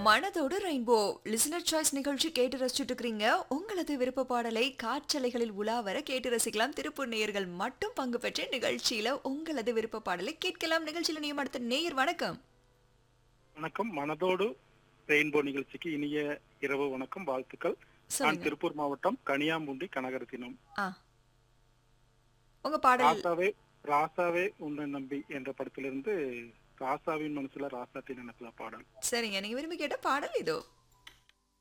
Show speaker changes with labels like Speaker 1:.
Speaker 1: மனதோடு rainbow listener choice நிகழ்ச்சி கேட்டு ரசிச்சுட்டு இருக்கிறீங்க உங்களது விருப்ப பாடலை காற்றலைகளில் உலா வர கேட்டு ரசிக்கலாம் திருப்பூர் நேயர்கள் மட்டும் பங்கு பெற்ற நிகழ்ச்சியில உங்களது விருப்ப பாடலை கேட்கலாம் நிகழ்ச்சியில நியம் அடுத்த நேயர் வணக்கம்
Speaker 2: வணக்கம் மனதோடு ரெயின்போ நிகழ்ச்சிக்கு இனிய இரவு வணக்கம் வாழ்த்துக்கள் நான்
Speaker 1: சொல்லுங்க
Speaker 2: திருப்பூர் மாவட்டம் கனியாம்பூண்டி கனகரத்தினம்
Speaker 1: ஆ உங்க பாடல்
Speaker 2: ராசாவே ராசாவே உன்னை நம்பி என்ற படத்திலிருந்து ராசாவின் மனசுல ராசாத்தின் நினைப்புல பாடல்
Speaker 1: சரிங்க நீங்க விரும்பி கேட்ட பாடல் இதோ